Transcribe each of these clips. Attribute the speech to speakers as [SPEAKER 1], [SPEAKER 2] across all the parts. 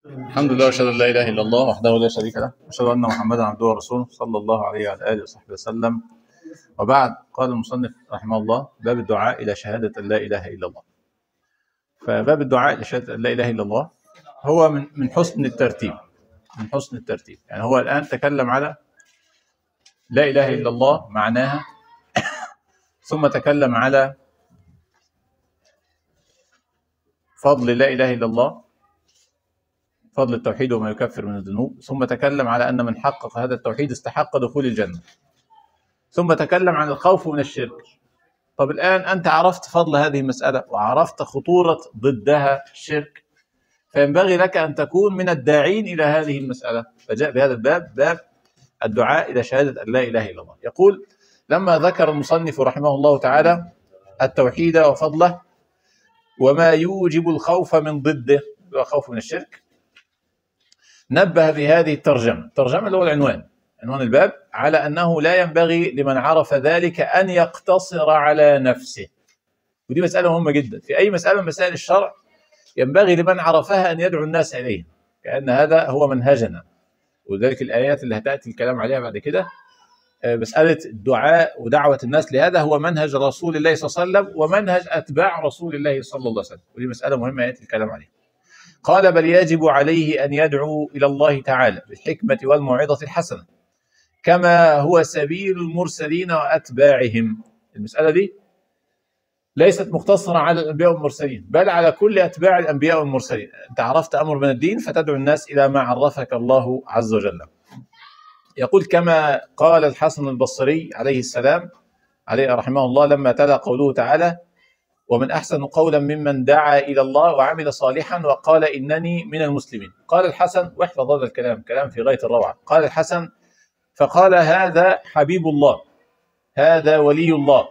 [SPEAKER 1] الحمد لله واشهد ان لا اله الا الله وحده لا شريك له واشهد ان محمدا عبده ورسوله صلى الله عليه وعلى اله وصحبه وسلم وبعد قال المصنف رحمه الله باب الدعاء الى شهاده ان لا اله الا الله فباب الدعاء الى شهاده ان لا اله الا الله هو من من حسن الترتيب من حسن الترتيب يعني هو الان تكلم على لا اله الا الله معناها ثم تكلم على فضل لا اله الا الله فضل التوحيد وما يكفر من الذنوب ثم تكلم على أن من حقق هذا التوحيد استحق دخول الجنة ثم تكلم عن الخوف من الشرك طب الآن أنت عرفت فضل هذه المسألة وعرفت خطورة ضدها الشرك فينبغي لك أن تكون من الداعين إلى هذه المسألة فجاء بهذا الباب باب الدعاء إلى شهادة أن لا إله إلا الله يقول لما ذكر المصنف رحمه الله تعالى التوحيد وفضله وما يوجب الخوف من ضده الخوف من الشرك نبه بهذه الترجمة الترجمة اللي هو العنوان عنوان الباب على أنه لا ينبغي لمن عرف ذلك أن يقتصر على نفسه ودي مسألة مهمة جدا في أي مسألة من مسائل الشرع ينبغي لمن عرفها أن يدعو الناس إليه كأن هذا هو منهجنا ولذلك الآيات اللي هتأتي الكلام عليها بعد كده مسألة الدعاء ودعوة الناس لهذا هو منهج رسول الله صلى الله عليه وسلم ومنهج أتباع رسول الله صلى الله عليه وسلم ودي مسألة مهمة يأتي الكلام عليها قال بل يجب عليه ان يدعو الى الله تعالى بالحكمه والموعظه الحسنه كما هو سبيل المرسلين واتباعهم المساله دي ليست مقتصره على الانبياء والمرسلين بل على كل اتباع الانبياء والمرسلين انت عرفت امر من الدين فتدعو الناس الى ما عرفك الله عز وجل يقول كما قال الحسن البصري عليه السلام عليه رحمه الله لما تلا قوله تعالى ومن أحسن قولا ممن دعا إلى الله وعمل صالحا وقال إنني من المسلمين قال الحسن واحفظ هذا الكلام كلام في غاية الروعة قال الحسن فقال هذا حبيب الله هذا ولي الله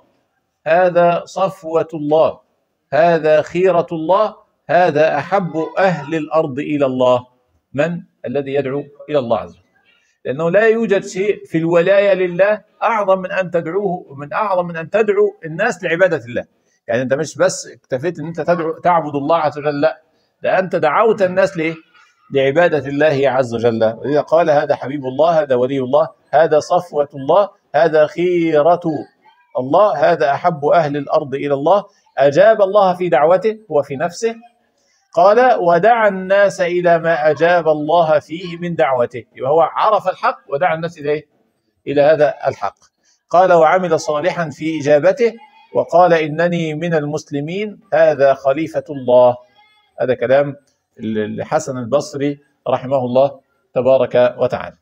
[SPEAKER 1] هذا صفوة الله هذا خيرة الله هذا أحب أهل الأرض إلى الله من الذي يدعو إلى الله عز وجل لأنه لا يوجد شيء في الولاية لله أعظم من أن تدعوه من أعظم من أن تدعو الناس لعبادة الله يعني انت مش بس اكتفيت ان انت تدعو تعبد الله عز وجل لا ده انت دعوت الناس ليه؟ لعباده الله عز وجل ولذا قال هذا حبيب الله هذا ولي الله هذا صفوه الله هذا خيره الله هذا احب اهل الارض الى الله اجاب الله في دعوته وفي نفسه قال ودعا الناس الى ما اجاب الله فيه من دعوته يبقى هو عرف الحق ودعا الناس اليه الى هذا الحق قال وعمل صالحا في اجابته وقال إنني من المسلمين هذا خليفة الله هذا كلام الحسن البصري رحمه الله تبارك وتعالى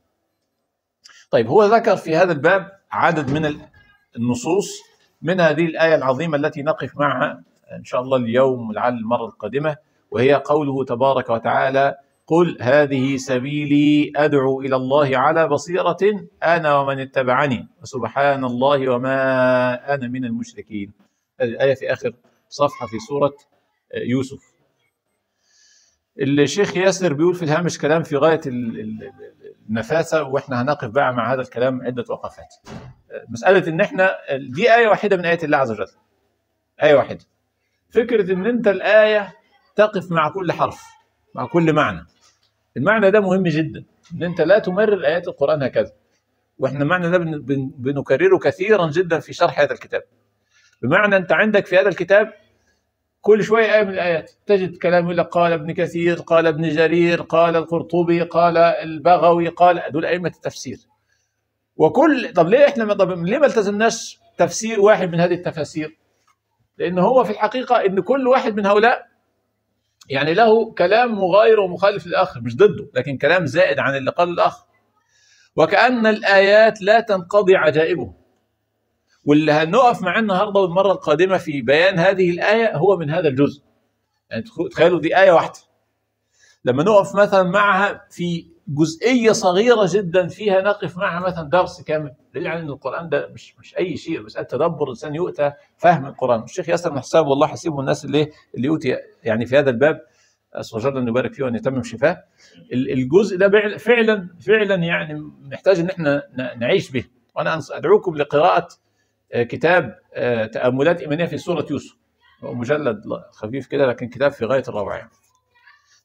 [SPEAKER 1] طيب هو ذكر في هذا الباب عدد من النصوص من هذه الآية العظيمة التي نقف معها إن شاء الله اليوم ولعل المرة القادمة وهي قوله تبارك وتعالى قل هذه سبيلي أدعو إلى الله على بصيرة أنا ومن اتبعني وسبحان الله وما أنا من المشركين هذه الآية في آخر صفحة في سورة يوسف الشيخ ياسر بيقول في الهامش كلام في غاية النفاسة وإحنا هنقف بقى مع هذا الكلام عدة وقفات مسألة إن إحنا دي آية واحدة من آيات الله عز وجل آية واحدة فكرة إن أنت الآية تقف مع كل حرف مع كل معنى المعنى ده مهم جدا ان انت لا تمرر ايات القران هكذا واحنا المعنى ده بنكرره كثيرا جدا في شرح هذا الكتاب بمعنى انت عندك في هذا الكتاب كل شويه ايه من الايات تجد كلام يقول لك قال ابن كثير قال ابن جرير قال القرطبي قال البغوي قال دول ائمه التفسير وكل طب ليه احنا طب ليه ما التزمناش تفسير واحد من هذه التفاسير لان هو في الحقيقه ان كل واحد من هؤلاء يعني له كلام مغاير ومخالف للآخر مش ضده لكن كلام زائد عن اللي قال الآخر وكأن الآيات لا تنقضي عجائبه واللي هنقف معاه النهارده والمرة القادمة في بيان هذه الآية هو من هذا الجزء يعني تخيلوا دي آية واحدة لما نقف مثلا معها في جزئية صغيرة جدا فيها نقف معها مثلا درس كامل دليل على ان القرآن ده مش مش أي شيء مسألة تدبر الإنسان يؤتى فهم القرآن الشيخ ياسر بن حساب والله حسيبه الناس اللي اللي يؤتي يعني في هذا الباب أسأل الله أن يبارك فيه وأن يتمم شفاه الجزء ده فعلا فعلا يعني محتاج إن احنا نعيش به وأنا أدعوكم لقراءة كتاب تأملات إيمانية في سورة يوسف هو مجلد خفيف كده لكن كتاب في غاية الروعة يعني.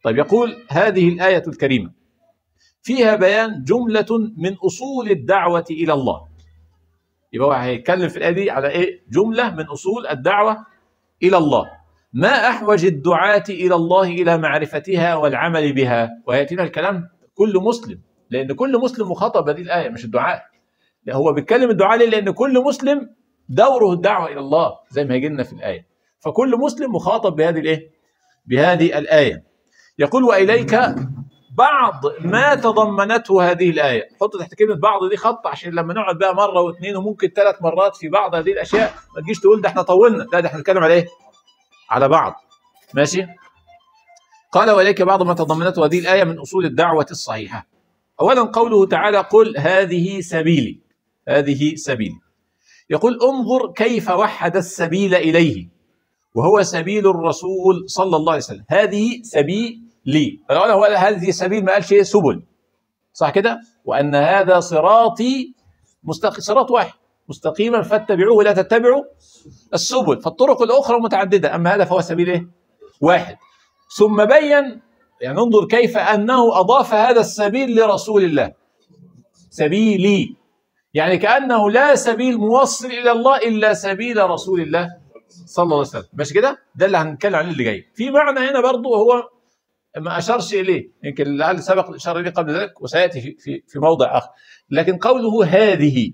[SPEAKER 1] طيب يقول هذه الآية الكريمة فيها بيان جملة من أصول الدعوة إلى الله يبقى هو هيتكلم في الآية دي على إيه جملة من أصول الدعوة إلى الله ما أحوج الدعاة إلى الله إلى معرفتها والعمل بها ويأتينا الكلام كل مسلم لأن كل مسلم مخاطب بهذه الآية مش الدعاء لا هو بيتكلم الدعاء ليه لأن كل مسلم دوره الدعوة إلى الله زي ما هيجي لنا في الآية فكل مسلم مخاطب بهذه الإيه بهذه الآية يقول وإليك بعض ما تضمنته هذه الآية حط تحت كلمة بعض دي خط عشان لما نقعد بقى مرة واثنين وممكن ثلاث مرات في بعض هذه الأشياء ما تجيش تقول ده احنا طولنا لا ده احنا نتكلم على إيه على بعض ماشي قال وإليك بعض ما تضمنته هذه الآية من أصول الدعوة الصحيحة أولا قوله تعالى قل هذه سبيلي هذه سبيلي يقول انظر كيف وحد السبيل إليه وهو سبيل الرسول صلى الله عليه وسلم هذه سبيلي هو هذه سبيل ما قالش ايه سبل صح كده وأن هذا صراطي مستقيم صراط واحد مستقيما فاتبعوه لا تتبعوا السبل فالطرق الأخرى متعددة أما هذا فهو سبيل إيه؟ واحد ثم بين يعني انظر كيف أنه أضاف هذا السبيل لرسول الله سبيلي يعني كأنه لا سبيل موصل إلى الله إلا سبيل رسول الله صلى الله عليه وسلم مش كده ده اللي هنتكلم عليه اللي جاي في معنى هنا برضه هو ما أشرش إليه يمكن لعل سبق الإشارة إليه قبل ذلك وسيأتي في, في, في موضع آخر لكن قوله هذه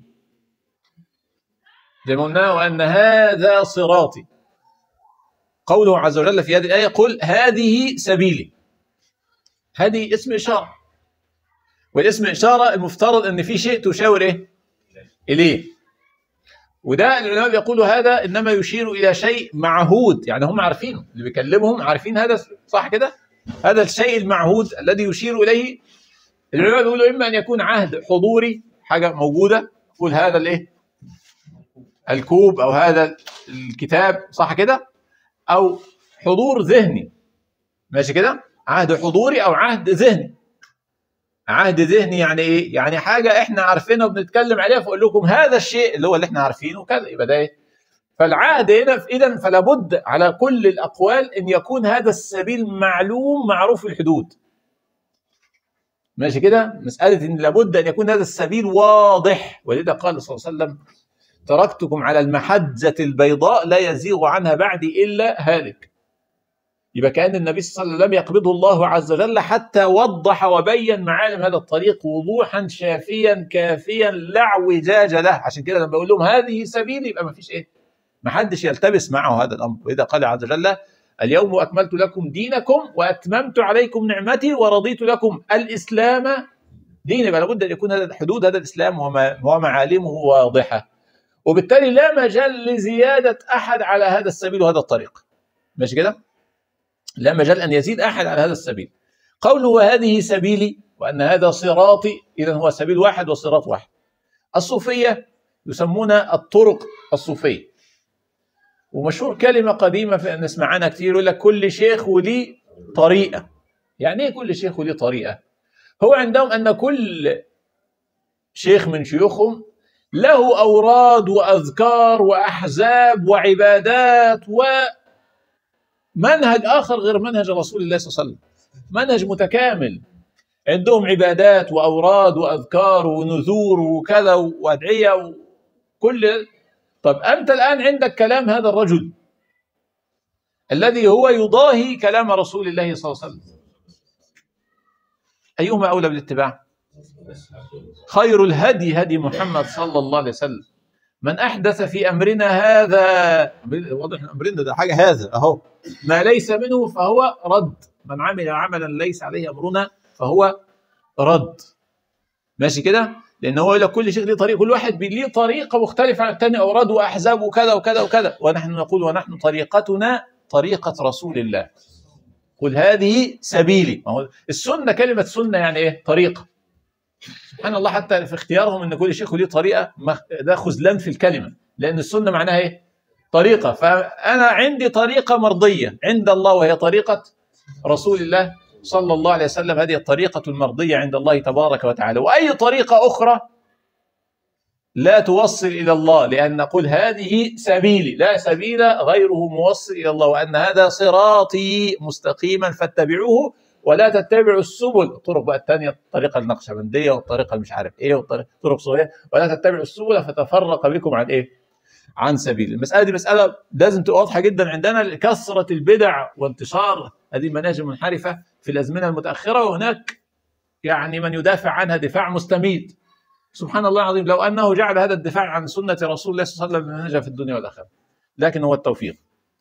[SPEAKER 1] زي ما قلنا وأن هذا صراطي قوله عز وجل في هذه الآية قل هذه سبيلي هذه اسم إشارة والاسم إشارة المفترض أن في شيء تشاور إيه؟ إليه وده العلماء بيقولوا هذا إنما يشير إلى شيء معهود يعني هم عارفينه اللي بيكلمهم عارفين هذا صح كده هذا الشيء المعهود الذي يشير إليه العلماء بيقولوا إما أن يكون عهد حضوري حاجة موجودة يقول هذا الإيه الكوب أو هذا الكتاب صح كده أو حضور ذهني ماشي كده عهد حضوري أو عهد ذهني عهد ذهني يعني ايه؟ يعني حاجه احنا عارفينها وبنتكلم عليها فاقول لكم هذا الشيء اللي هو اللي احنا عارفينه كذا يبقى ده ايه؟ فالعهد هنا اذا فلا بد على كل الاقوال ان يكون هذا السبيل معلوم معروف الحدود. ماشي كده؟ مساله ان لابد ان يكون هذا السبيل واضح ولذا قال صلى الله عليه وسلم تركتكم على المحجه البيضاء لا يزيغ عنها بعدي الا هالك. يبقى كان النبي صلى الله عليه وسلم يقبضه الله عز وجل حتى وضح وبين معالم هذا الطريق وضوحا شافيا كافيا لا اعوجاج له عشان كده لما بقول لهم هذه سبيلي يبقى ما فيش ايه ما حدش يلتبس معه هذا الامر واذا قال عز وجل اليوم اكملت لكم دينكم واتممت عليكم نعمتي ورضيت لكم الاسلام دين يبقى لابد ان يكون هذا حدود هذا الاسلام ومعالمه واضحه وبالتالي لا مجال لزياده احد على هذا السبيل وهذا الطريق ماشي كده لا مجال أن يزيد أحد على هذا السبيل قوله وهذه سبيلي وأن هذا صراطي إذا هو سبيل واحد وصراط واحد الصوفية يسمون الطرق الصوفية ومشهور كلمة قديمة نسمع عنها كثير يقول لك كل شيخ وليه طريقة يعني ايه كل شيخ وليه طريقة هو عندهم أن كل شيخ من شيوخهم له أوراد وأذكار وأحزاب وعبادات و منهج آخر غير منهج رسول الله صلى الله عليه وسلم منهج متكامل عندهم عبادات وأوراد وأذكار ونذور وكذا وأدعية وكل طب أنت الآن عندك كلام هذا الرجل الذي هو يضاهي كلام رسول الله صلى الله عليه وسلم أيهما أولى بالاتباع خير الهدي هدي محمد صلى الله عليه وسلم من احدث في امرنا هذا واضح امرنا ده حاجه هذا اهو ما ليس منه فهو رد من عمل عملا ليس عليه امرنا فهو رد ماشي كده لان هو الى كل شيء ليه طريق كل واحد ليه طريقه مختلفه عن الثاني اوراد واحزاب وكذا وكذا وكذا ونحن نقول ونحن طريقتنا طريقه رسول الله قل هذه سبيلي السنه كلمه سنه يعني ايه طريقه سبحان الله حتى في اختيارهم ان كل شيخ له طريقه ده خذلان في الكلمه لان السنه معناها ايه؟ طريقه فانا عندي طريقه مرضيه عند الله وهي طريقه رسول الله صلى الله عليه وسلم هذه الطريقه المرضيه عند الله تبارك وتعالى واي طريقه اخرى لا توصل الى الله لان نقول هذه سبيلي لا سبيل غيره موصل الى الله وان هذا صراطي مستقيما فاتبعوه ولا تتبعوا السبل الطرق بقى الثانيه الطريقه النقشبنديه والطريقه مش عارف ايه والطريقه طرق صغيره ولا تتبعوا السبل فتفرق بكم عن ايه؟ عن سبيل المساله دي مساله لازم تبقى واضحه جدا عندنا كثره البدع وانتشار هذه المناهج المنحرفه في الازمنه المتاخره وهناك يعني من يدافع عنها دفاع مستميت سبحان الله العظيم لو انه جعل هذا الدفاع عن سنه رسول الله صلى الله عليه وسلم نجا في الدنيا والاخره لكن هو التوفيق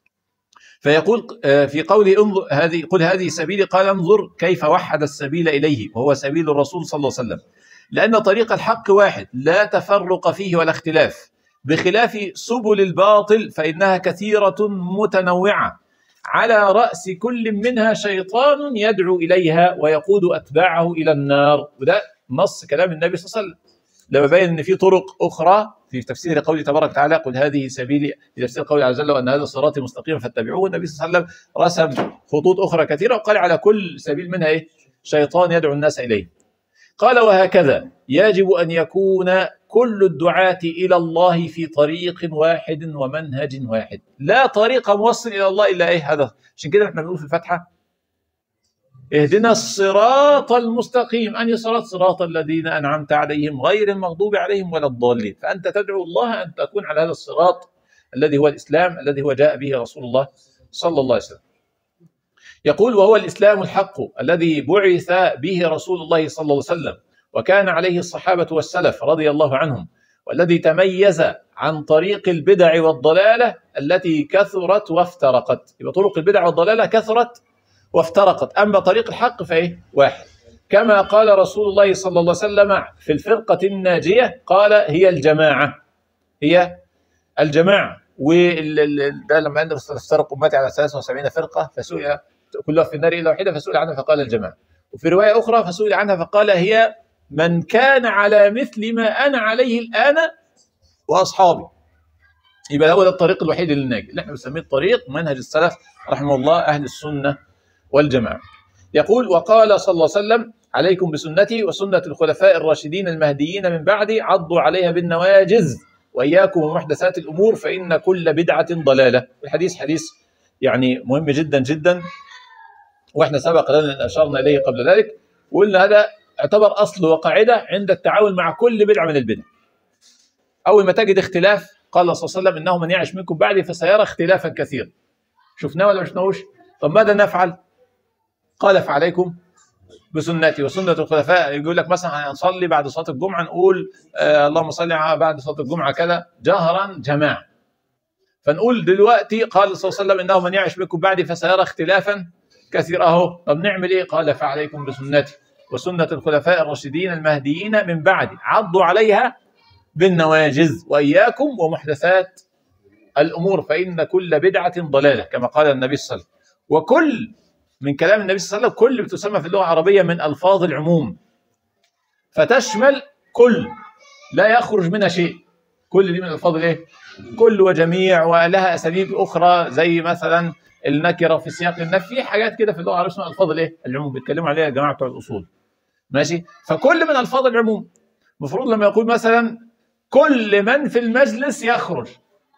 [SPEAKER 1] فيقول آه، في قوله انظر هذه قل هذه سبيلي قال انظر كيف وحد السبيل اليه وهو سبيل الرسول صلى الله عليه وسلم لان طريق الحق واحد لا تفرق فيه ولا اختلاف بخلاف سبل الباطل فانها كثيره متنوعه على راس كل منها شيطان يدعو اليها ويقود اتباعه الى النار وده نص كلام النبي صلى الله عليه وسلم لما بين ان في طرق اخرى في تفسير قوله تبارك وتعالى قل هذه سبيلي في تفسير قوله عز وجل وان هذا صراطي مستقيما فاتبعوه النبي صلى الله عليه وسلم رسم خطوط اخرى كثيره وقال على كل سبيل منها ايه؟ شيطان يدعو الناس اليه. قال وهكذا يجب ان يكون كل الدعاة الى الله في طريق واحد ومنهج واحد، لا طريق موصل الى الله الا ايه هذا، عشان كده احنا بنقول في الفاتحه اهدنا الصراط المستقيم أن صراط صراط الذين أنعمت عليهم غير المغضوب عليهم ولا الضالين فأنت تدعو الله أن تكون على هذا الصراط الذي هو الإسلام الذي هو جاء به رسول الله صلى الله عليه وسلم يقول وهو الإسلام الحق الذي بعث به رسول الله صلى الله عليه وسلم وكان عليه الصحابة والسلف رضي الله عنهم والذي تميز عن طريق البدع والضلالة التي كثرت وافترقت يبقى طرق البدع والضلالة كثرت وافترقت أما طريق الحق فإيه واحد كما قال رسول الله صلى الله عليه وسلم في الفرقة الناجية قال هي الجماعة هي الجماعة وده لما أن افترق أمتي على 73 فرقة فسئل كلها في النار إلا واحدة فسئل عنها فقال الجماعة وفي رواية أخرى فسئل عنها فقال هي من كان على مثل ما أنا عليه الآن وأصحابي يبقى هو ده الطريق الوحيد للناجي اللي احنا بنسميه الطريق منهج السلف رحمه الله أهل السنة والجماعة يقول وقال صلى الله عليه وسلم عليكم بسنتي وسنة الخلفاء الراشدين المهديين من بعدي عضوا عليها بالنواجز وإياكم ومحدثات الأمور فإن كل بدعة ضلالة الحديث حديث يعني مهم جدا جدا واحنا سبق لنا أشرنا إليه قبل ذلك وقلنا هذا اعتبر أصل وقاعدة عند التعاون مع كل بدعة من البدع أول ما تجد اختلاف قال صلى الله عليه وسلم إنه من يعش منكم بعدي فسيرى اختلافا كثيرا شفناه ولا مش شفناهوش طب ماذا نفعل قال فعليكم بسنتي وسنة الخلفاء يقول لك مثلا هنصلي بعد صلاة الجمعة نقول آه اللهم صل على بعد صلاة الجمعة كذا جهرا جماعة فنقول دلوقتي قال صلى الله عليه وسلم انه من يعش بكم بعدي فسيرى اختلافا كثيرا اهو طب نعمل ايه؟ قال فعليكم بسنتي وسنة الخلفاء الراشدين المهديين من بعدي عضوا عليها بالنواجز واياكم ومحدثات الامور فان كل بدعة ضلالة كما قال النبي صلى الله عليه وسلم وكل من كلام النبي صلى الله عليه وسلم كل بتسمى في اللغه العربيه من الفاظ العموم فتشمل كل لا يخرج منها شيء كل دي من الفاظ الايه؟ كل وجميع ولها اساليب اخرى زي مثلا النكره في سياق النفي في حاجات كده في اللغه العربيه اسمها الفاظ الايه؟ العموم بيتكلموا عليها يا جماعه بتوع الاصول ماشي؟ فكل من الفاظ العموم المفروض لما يقول مثلا كل من في المجلس يخرج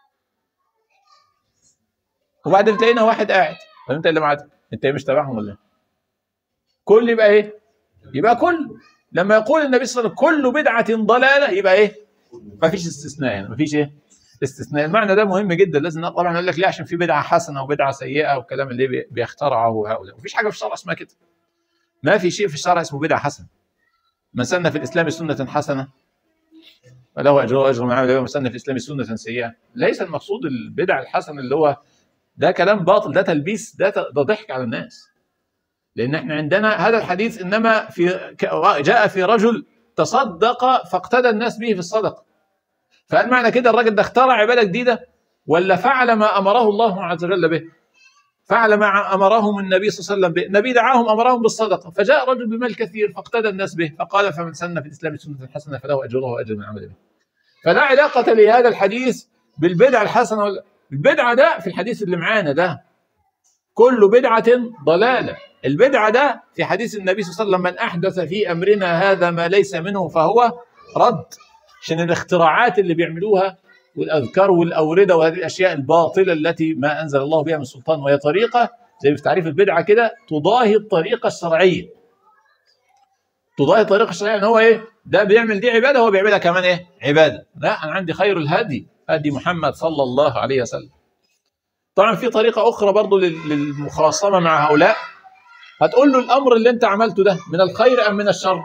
[SPEAKER 1] وبعدين تلاقينا واحد قاعد طب انت اللي معاك انت مش تبعهم ولا ايه؟ كل يبقى ايه؟ يبقى كل لما يقول النبي صلى الله عليه وسلم كل بدعة ضلالة يبقى ايه؟ ما فيش استثناء يعني ما فيش ايه؟ استثناء المعنى ده مهم جدا لازم طبعا اقول لك ليه عشان في بدعة حسنة وبدعة سيئة والكلام اللي بيخترعه هؤلاء مفيش حاجة في الشرع اسمها كده ما في شيء في الشرع اسمه بدعة حسنة من سن في الاسلام سنة حسنة فله اجر واجر من عمل من سن في الاسلام سنة سيئة ليس المقصود البدع الحسنة اللي هو ده كلام باطل ده تلبيس ده ده ضحك على الناس لان احنا عندنا هذا الحديث انما في جاء في رجل تصدق فاقتدى الناس به في الصدقه فهل معنى كده الراجل ده اخترع عباده جديده ولا فعل ما امره الله عز وجل به فعل ما امرهم النبي صلى الله عليه وسلم به النبي دعاهم امرهم بالصدقه فجاء رجل بمال كثير فاقتدى الناس به فقال فمن سن في الاسلام سنه حسنه فله اجره واجر من عمل به فلا علاقه لهذا الحديث بالبدع الحسنه ولا البدعة ده في الحديث اللي معانا ده كل بدعة ضلالة البدعة ده في حديث النبي صلى الله عليه وسلم من أحدث في أمرنا هذا ما ليس منه فهو رد عشان الاختراعات اللي بيعملوها والأذكار والأوردة وهذه الأشياء الباطلة التي ما أنزل الله بها من سلطان وهي طريقة زي في تعريف البدعه كده تضاهي الطريقه الشرعيه تضاهي الطريقه الشرعيه ان هو ايه ده بيعمل دي عباده هو بيعملها كمان ايه عباده لا انا عندي خير الهدي هدي محمد صلى الله عليه وسلم طبعا في طريقه اخرى برضو لل- للمخاصمه مع هؤلاء هتقول له الامر اللي انت عملته ده من الخير ام من الشر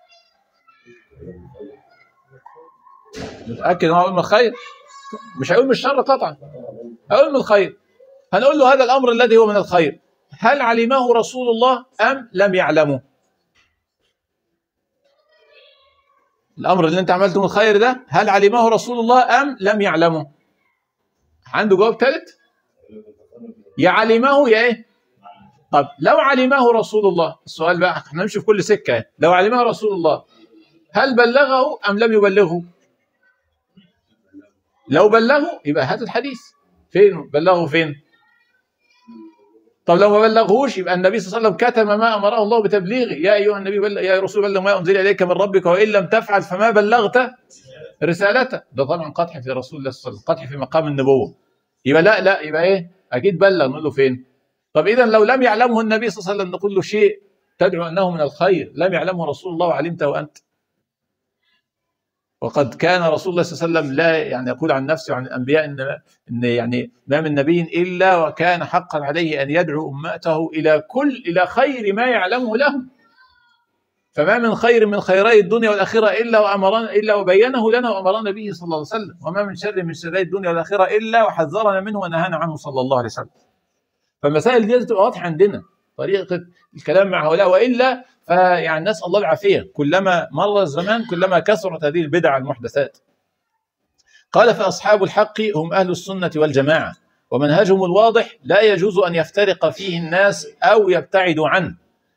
[SPEAKER 1] متاكد ان هو هيقول من الخير مش هيقول من الشر قطعا هيقول من الخير هنقول له هذا الامر الذي هو من الخير هل علمه رسول الله ام لم يعلمه الامر اللي انت عملته من الخير ده هل علمه رسول الله ام لم يعلمه عنده جواب ثالث يا علمه يا ايه طب لو علمه رسول الله السؤال بقى احنا نمشي في كل سكه لو علمه رسول الله هل بلغه ام لم يبلغه لو بلغه يبقى هات الحديث فين بلغه فين طب لو ما بلغهوش يبقى النبي صلى الله عليه وسلم كتم ما امره الله بتبليغه يا ايها النبي بلغ يا رسول بلغ ما انزل اليك من ربك وان لم تفعل فما بلغت رسالته ده طبعا قدح في رسول الله صلى الله عليه وسلم قدح في مقام النبوه يبقى لا لا يبقى ايه اكيد بلغ نقول له فين طب اذا لو لم يعلمه النبي صلى الله عليه وسلم نقول له شيء تدعو انه من الخير لم يعلمه رسول الله وعلمته انت وقد كان رسول الله صلى الله عليه وسلم لا يعني يقول عن نفسه وعن الانبياء ان ان يعني ما من نبي الا وكان حقا عليه ان يدعو امته الى كل الى خير ما يعلمه لهم فما من خير من خيري الدنيا والاخره الا وامرنا الا وبينه لنا وامرنا به صلى الله عليه وسلم وما من شر من شري الدنيا والاخره الا وحذرنا منه ونهانا عنه صلى الله عليه وسلم فالمسائل دي تبقى واضحه عندنا طريقه الكلام مع هؤلاء والا فيعني نسال الله العافيه كلما مر الزمان كلما كثرت هذه البدع المحدثات قال فاصحاب الحق هم اهل السنه والجماعه ومنهجهم الواضح لا يجوز ان يفترق فيه الناس او يبتعدوا عنه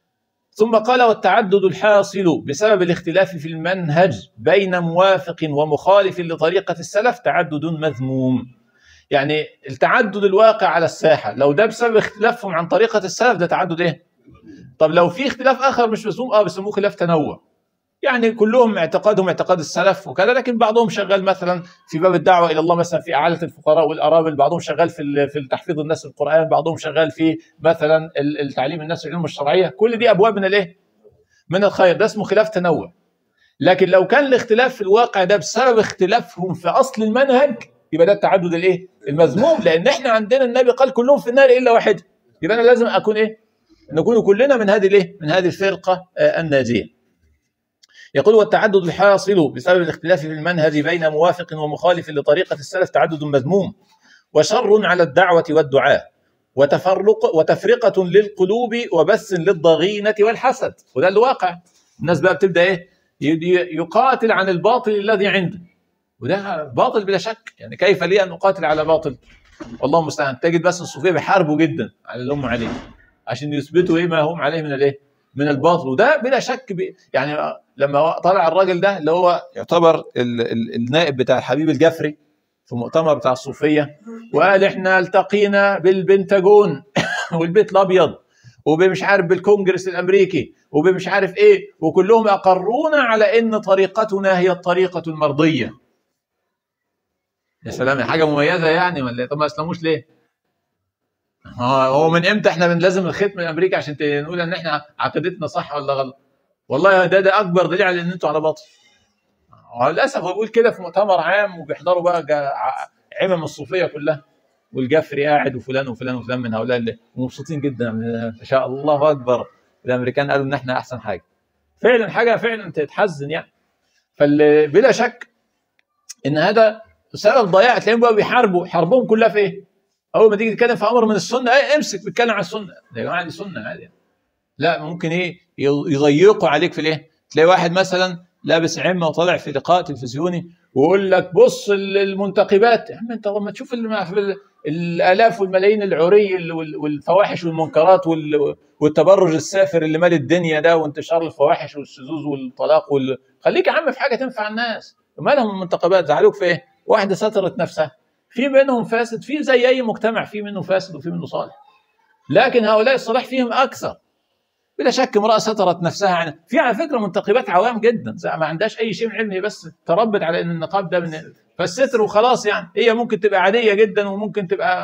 [SPEAKER 1] ثم قال والتعدد الحاصل بسبب الاختلاف في المنهج بين موافق ومخالف لطريقه السلف تعدد مذموم يعني التعدد الواقع على الساحه لو ده بسبب اختلافهم عن طريقه السلف ده تعدد ايه طب لو في اختلاف اخر مش مسموم اه بيسموه خلاف تنوع يعني كلهم اعتقادهم اعتقاد السلف وكذا لكن بعضهم شغال مثلا في باب الدعوه الى الله مثلا في اعاله الفقراء والارامل بعضهم شغال في ال- في تحفيظ الناس القران بعضهم شغال في مثلا ال- التعليم الناس العلوم الشرعيه كل دي ابواب من الايه من الخير ده اسمه خلاف تنوع لكن لو كان الاختلاف في الواقع ده بسبب اختلافهم في اصل المنهج يبقى ده التعدد الايه المذموم لان احنا عندنا النبي قال كلهم في النار الا واحد يبقى انا لازم اكون ايه نكون كلنا من هذه الايه من هذه الفرقه آه، الناجيه يقول والتعدد الحاصل بسبب الاختلاف في المنهج بين موافق ومخالف لطريقه السلف تعدد مذموم وشر على الدعوه والدعاء وتفرق وتفرقه للقلوب وبث للضغينه والحسد وده الواقع الناس بقى بتبدا ايه ي- يقاتل عن الباطل الذي عنده وده باطل بلا شك يعني كيف لي ان اقاتل على باطل والله المستعان تجد بس الصوفيه بيحاربوا جدا على اللي هم عليه عشان يثبتوا ايه ما هم عليه من الايه من الباطل وده بلا شك بي يعني لما طلع الراجل ده اللي هو يعتبر ال ال النائب بتاع الحبيب الجفري في مؤتمر بتاع الصوفيه وقال احنا التقينا بالبنتاجون والبيت الابيض وبمش عارف بالكونجرس الامريكي وبمش عارف ايه وكلهم اقرونا على ان طريقتنا هي الطريقه المرضيه يا سلام حاجه مميزه يعني ولا إيه؟ طب ما اسلموش ليه؟ هو هو من امتى احنا بنلازم الختم الامريكي عشان ت- نقول ان احنا عقيدتنا صح ولا غلط؟ والله ده ده اكبر دليل على ان انتوا على باطل. هو للاسف هو بيقول كده في مؤتمر عام وبيحضروا بقى جا- ع- عمم الصوفيه كلها والجفري قاعد وفلان وفلان وفلان من هؤلاء اللي مبسوطين جدا ما شاء الله اكبر الامريكان قالوا ان احنا احسن حاجه. فعلا حاجه فعلا تتحزن يعني. فبلا شك ان هذا سبب ضياع تلاقيهم بقى بيحاربوا حربهم كلها في ايه؟ اول ما تيجي تتكلم في امر من السنه ايه امسك بتكلم عن السنه يا جماعه دي سنه عادي لا ممكن ايه يضيقوا عليك في الايه؟ تلاقي واحد مثلا لابس عمه وطالع في لقاء تلفزيوني ويقول لك بص ال- المنتقبات يا عم انت لما تشوف الم- في ال- الالاف والملايين العري ال- وال- والفواحش والمنكرات وال- والتبرج السافر اللي مال الدنيا ده وانتشار الفواحش والشذوذ والطلاق وال... خليك يا عم في حاجه تنفع الناس مالهم المنتقبات زعلوك في ايه؟ واحده سترت نفسها في منهم فاسد في زي اي مجتمع في منه فاسد وفي منه صالح لكن هؤلاء الصلاح فيهم اكثر بلا شك امراه سترت نفسها يعني في على فكره منتقبات عوام جدا زي ما عندهاش اي شيء من علم هي بس تربت على ان النقاب ده من فالستر وخلاص يعني هي ممكن تبقى عاديه جدا وممكن تبقى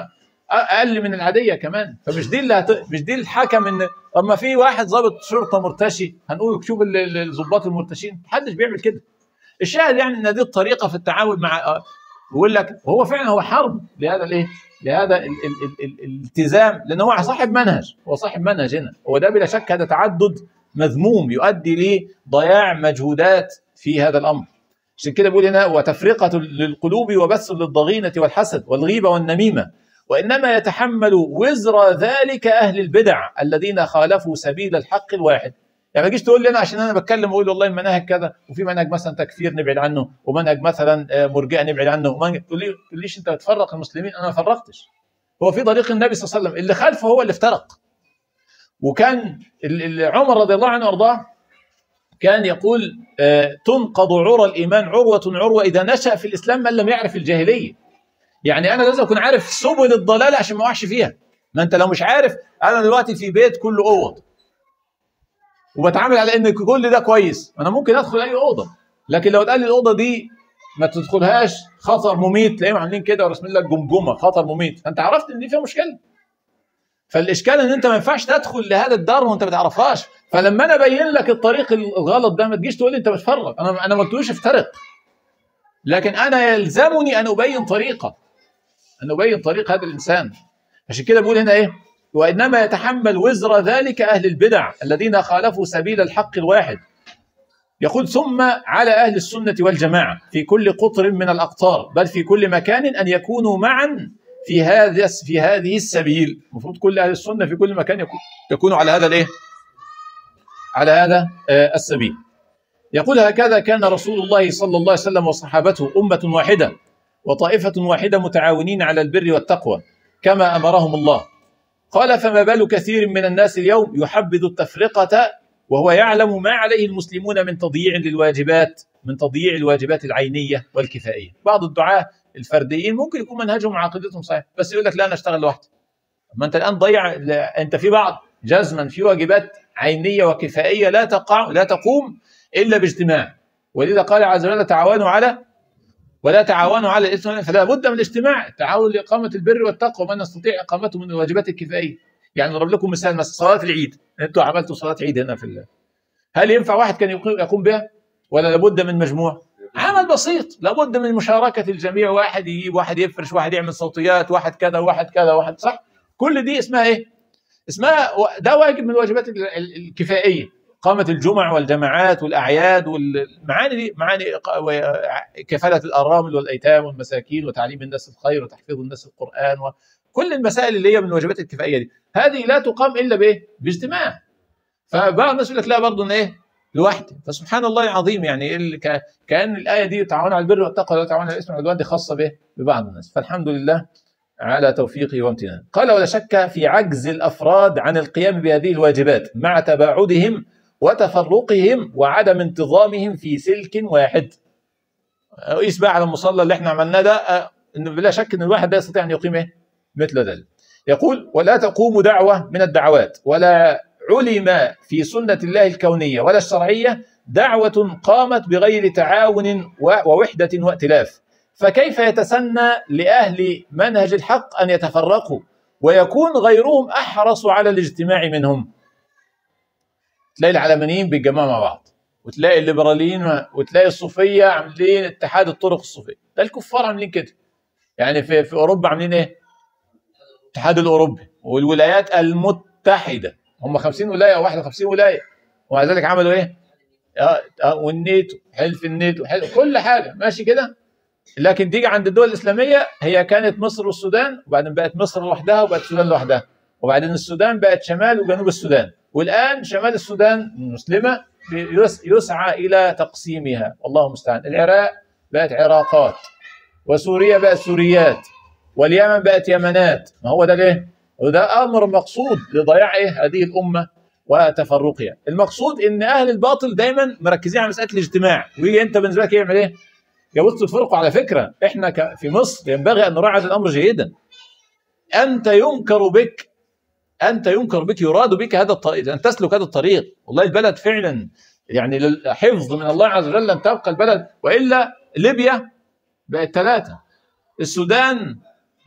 [SPEAKER 1] اقل من العاديه كمان فمش دي اللي هت... مش دي الحكم ان اما في واحد ضابط شرطه مرتشي هنقول شوف ال- ال- الضباط المرتشين محدش بيعمل كده الشاهد يعني ان دي الطريقه في التعامل مع آه، بيقول لك هو فعلا هو حرب لهذا الايه؟ لهذا ال ال ال ال الالتزام لان هو صاحب منهج هو صاحب منهج هنا هو ده بلا شك هذا تعدد مذموم يؤدي لضياع مجهودات في هذا الامر عشان كده بيقول هنا وتفرقه للقلوب وبث للضغينه والحسد والغيبه والنميمه وانما يتحمل وزر ذلك اهل البدع الذين خالفوا سبيل الحق الواحد يعني ما تجيش تقول لي انا عشان انا بتكلم واقول والله المناهج كذا وفي منهج مثلا تكفير نبعد عنه ومنهج مثلا آه، مرجئه نبعد عنه ومنهج تقول لي تقوليش انت بتفرق المسلمين انا ما فرقتش هو في طريق النبي صلى الله عليه وسلم اللي خلفه هو اللي افترق وكان ال- ال- عمر رضي الله عنه وارضاه كان يقول آه، تنقض عرى الايمان عروه عروه اذا نشا في الاسلام من لم يعرف الجاهليه يعني انا لازم اكون عارف سبل الضلال عشان ما اقعش فيها ما انت لو مش عارف انا دلوقتي في بيت كله اوض وبتعامل على ان كل ده كويس انا ممكن ادخل اي اوضه لكن لو اتقال لي الاوضه دي ما تدخلهاش خطر مميت تلاقيهم عاملين كده ورسمين لك جمجمه خطر مميت فانت عرفت ان دي فيها مشكله فالاشكال ان انت ما ينفعش تدخل لهذا الدار وانت ما تعرفهاش فلما انا ابين لك الطريق الغلط ده ما تجيش تقول لي انت بتفرق انا انا ما قلتلوش افترق لكن انا يلزمني ان ابين طريقه ان ابين طريق هذا الانسان عشان كده بقول هنا ايه وانما يتحمل وزر ذلك اهل البدع الذين خالفوا سبيل الحق الواحد يقول ثم على اهل السنه والجماعه في كل قطر من الاقطار بل في كل مكان ان يكونوا معا في هذا في هذه السبيل المفروض كل اهل السنه في كل مكان يكون يكونوا على هذا الايه على هذا آه، السبيل يقول هكذا كان رسول الله صلى الله عليه وسلم وصحابته امه واحده وطائفه واحده متعاونين على البر والتقوى كما امرهم الله قال فما بال كثير من الناس اليوم يحبذ التفرقه وهو يعلم ما عليه المسلمون من تضييع للواجبات من تضييع الواجبات العينيه والكفائيه بعض الدعاه الفرديين ممكن يكون منهجهم وعقيدتهم صحيح بس يقول لك لا انا اشتغل لوحدي ما انت الان ضيع لا، انت في بعض جزما في واجبات عينيه وكفائيه لا تقع لا تقوم الا باجتماع ولذا قال عز وجل تعاونوا على ولا تعاونوا على الاثم والعدوان فلا بد من الاجتماع التعاون لاقامه البر والتقوى من نستطيع اقامته من الواجبات الكفائيه يعني نضرب لكم مثال مثلا صلاه العيد انتوا عملتوا صلاه عيد هنا في الله هل ينفع واحد كان يقوم يقوم بها ولا لابد من مجموع عمل بسيط لابد من مشاركه الجميع واحد يجيب واحد يفرش واحد يعمل صوتيات واحد كذا واحد كذا واحد صح كل دي اسمها ايه اسمها ده واجب من الواجبات ال- ال- الكفائيه قامة الجمع والجماعات والأعياد والمعاني دي معاني ق- و- كفالة الأرامل والأيتام والمساكين وتعليم الناس الخير وتحفيظ الناس القرآن وكل المسائل اللي هي من الواجبات الكفائية دي هذه لا تقام إلا بإيه؟ باجتماع فبعض الناس يقول لك لا برضه إن إيه؟ لوحدي فسبحان الله العظيم يعني ال- ك- كأن الآية دي تعاون على البر والتقوى ولا تعاون على الإثم والعدوان دي خاصة بإيه؟ ببعض الناس فالحمد لله على توفيقه وامتنانه قال ولا شك في عجز الافراد عن القيام بهذه الواجبات مع تباعدهم وتفرقهم وعدم انتظامهم في سلك واحد قيس بقى على المصلى اللي احنا عملناه ده آه، ان بلا شك ان الواحد لا يستطيع ان يقيم ايه مثل ذلك يقول ولا تقوم دعوه من الدعوات ولا علم في سنه الله الكونيه ولا الشرعيه دعوه قامت بغير تعاون و- ووحده وائتلاف فكيف يتسنى لاهل منهج الحق ان يتفرقوا ويكون غيرهم احرص على الاجتماع منهم تلاقي العلمانيين بيتجمعوا مع بعض وتلاقي الليبراليين وتلاقي الصوفيه عاملين اتحاد الطرق الصوفيه ده الكفار عاملين كده يعني في في اوروبا عاملين ايه الاتحاد الاوروبي والولايات المتحده هم 50 ولايه او 51 ولايه ومع ذلك عملوا ايه آه، آه، والنيتو حلف النيتو حلف كل حاجه ماشي كده لكن تيجي عند الدول الاسلاميه هي كانت مصر والسودان وبعدين بقت مصر لوحدها وبقت السودان لوحدها وبعدين السودان بقت شمال وجنوب السودان والان شمال السودان مسلمه يس- يسعى الى تقسيمها والله المستعان العراق بقت عراقات وسوريا بقت سوريات واليمن بقت يمنات ما هو ده ليه؟ وده امر مقصود لضياع ايه هذه الامه وتفرقها المقصود ان اهل الباطل دايما مركزين على مساله الاجتماع ويجي انت بالنسبه لك يعمل ايه؟ يبص تفرقوا على فكره احنا ك- في مصر ينبغي ان نراعي هذا الامر جيدا انت ينكر بك انت ينكر بك يراد بك هذا الطريق ان تسلك هذا الطريق والله البلد فعلا يعني للحفظ من الله عز وجل ان تبقى البلد والا ليبيا بقت ثلاثه السودان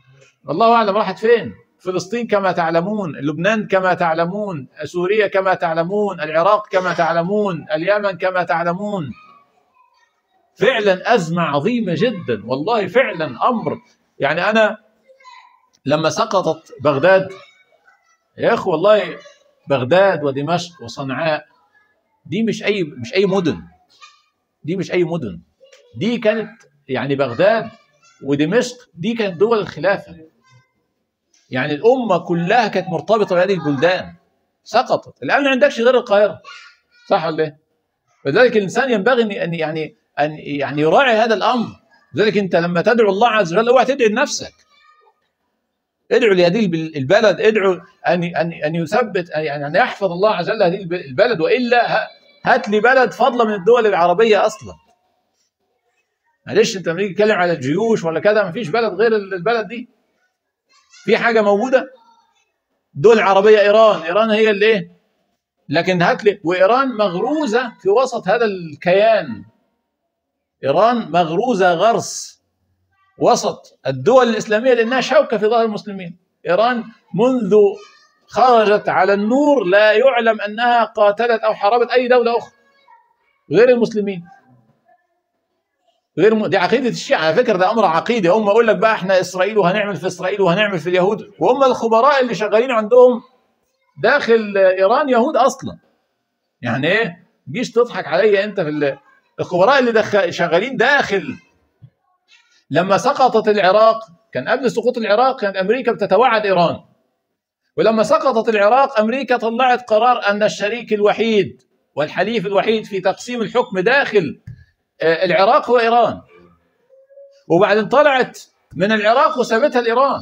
[SPEAKER 1] الله اعلم راحت فين فلسطين كما تعلمون لبنان كما تعلمون سوريا كما تعلمون العراق كما تعلمون اليمن كما تعلمون فعلا ازمه عظيمه جدا والله فعلا امر يعني انا لما سقطت بغداد يا اخي والله بغداد ودمشق وصنعاء دي مش اي مش اي مدن دي مش اي مدن دي كانت يعني بغداد ودمشق دي كانت دول الخلافه يعني الامه كلها كانت مرتبطه بهذه البلدان سقطت الان ما عندكش غير القاهره صح ولا ايه؟ فلذلك الانسان ينبغي ان يعني ان يعني يراعي هذا الامر لذلك انت لما تدعو الله عز وجل اوعى تدعي لنفسك ادعوا لهذه البلد ادعوا ان ان ان يثبت يعني ان يحفظ الله عز وجل هذه البلد والا هات لي بلد فضله من الدول العربيه اصلا معلش انت لما تيجي تتكلم على الجيوش ولا كذا ما فيش بلد غير البلد دي في حاجه موجوده الدول العربيه ايران ايران هي اللي ايه لكن هات لي وايران مغروزه في وسط هذا الكيان ايران مغروزه غرس وسط الدول الاسلاميه لانها شوكه في ظهر المسلمين ايران منذ خرجت على النور لا يعلم انها قاتلت او حاربت اي دوله اخرى غير المسلمين غير م... دي عقيده الشيعه على فكره ده امر عقيدي هم يقول لك بقى احنا اسرائيل وهنعمل في اسرائيل وهنعمل في اليهود وهم الخبراء اللي شغالين عندهم داخل ايران يهود اصلا يعني ايه جيش تضحك عليا انت في الخبراء اللي دخل شغالين داخل لما سقطت العراق كان قبل سقوط العراق كانت امريكا بتتوعد ايران ولما سقطت العراق امريكا طلعت قرار ان الشريك الوحيد والحليف الوحيد في تقسيم الحكم داخل آه، العراق هو ايران وبعدين طلعت من العراق وسابتها لايران